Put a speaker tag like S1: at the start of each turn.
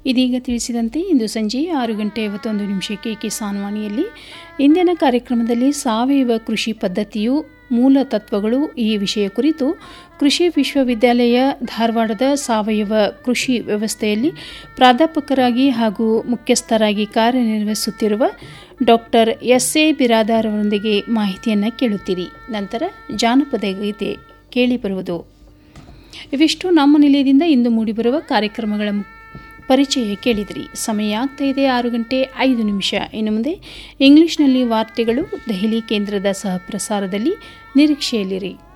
S1: ಇದೀಗ ತಿಳಿಸಿದಂತೆ ಇಂದು ಸಂಜೆ ಆರು ಗಂಟೆ ಐವತ್ತೊಂದು ನಿಮಿಷಕ್ಕೆ ಕಿಸಾನ್ ವಾಣಿಯಲ್ಲಿ ಇಂದಿನ ಕಾರ್ಯಕ್ರಮದಲ್ಲಿ ಸಾವಯವ ಕೃಷಿ ಪದ್ಧತಿಯು ಮೂಲ ತತ್ವಗಳು ಈ ವಿಷಯ ಕುರಿತು ಕೃಷಿ ವಿಶ್ವವಿದ್ಯಾಲಯ ಧಾರವಾಡದ ಸಾವಯವ ಕೃಷಿ ವ್ಯವಸ್ಥೆಯಲ್ಲಿ ಪ್ರಾಧ್ಯಾಪಕರಾಗಿ ಹಾಗೂ ಮುಖ್ಯಸ್ಥರಾಗಿ ಕಾರ್ಯನಿರ್ವಹಿಸುತ್ತಿರುವ ಡಾಕ್ಟರ್ ಎಸ್ ಎ ಬಿರಾದಾರ್ ಅವರೊಂದಿಗೆ ಮಾಹಿತಿಯನ್ನು ಕೇಳುತ್ತೀರಿ ನಂತರ ಜಾನಪದ ಗೀತೆ ಕೇಳಿಬರುವುದು ಇವಿಷ್ಟು ನಮ್ಮ ನಿಲಯದಿಂದ ಇಂದು ಮೂಡಿಬರುವ ಕಾರ್ಯಕ್ರಮಗಳ ಪರಿಚಯ ಕೇಳಿದ್ರಿ ಸಮಯ ಆಗ್ತಾ ಇದೆ ಆರು ಗಂಟೆ ಐದು ನಿಮಿಷ ಇನ್ನು ಮುಂದೆ ಇಂಗ್ಲಿಷ್ನಲ್ಲಿ ವಾರ್ತೆಗಳು ದೆಹಲಿ ಕೇಂದ್ರದ ಸಹ ಪ್ರಸಾರದಲ್ಲಿ ನಿರೀಕ್ಷೆಯಲ್ಲಿರಿ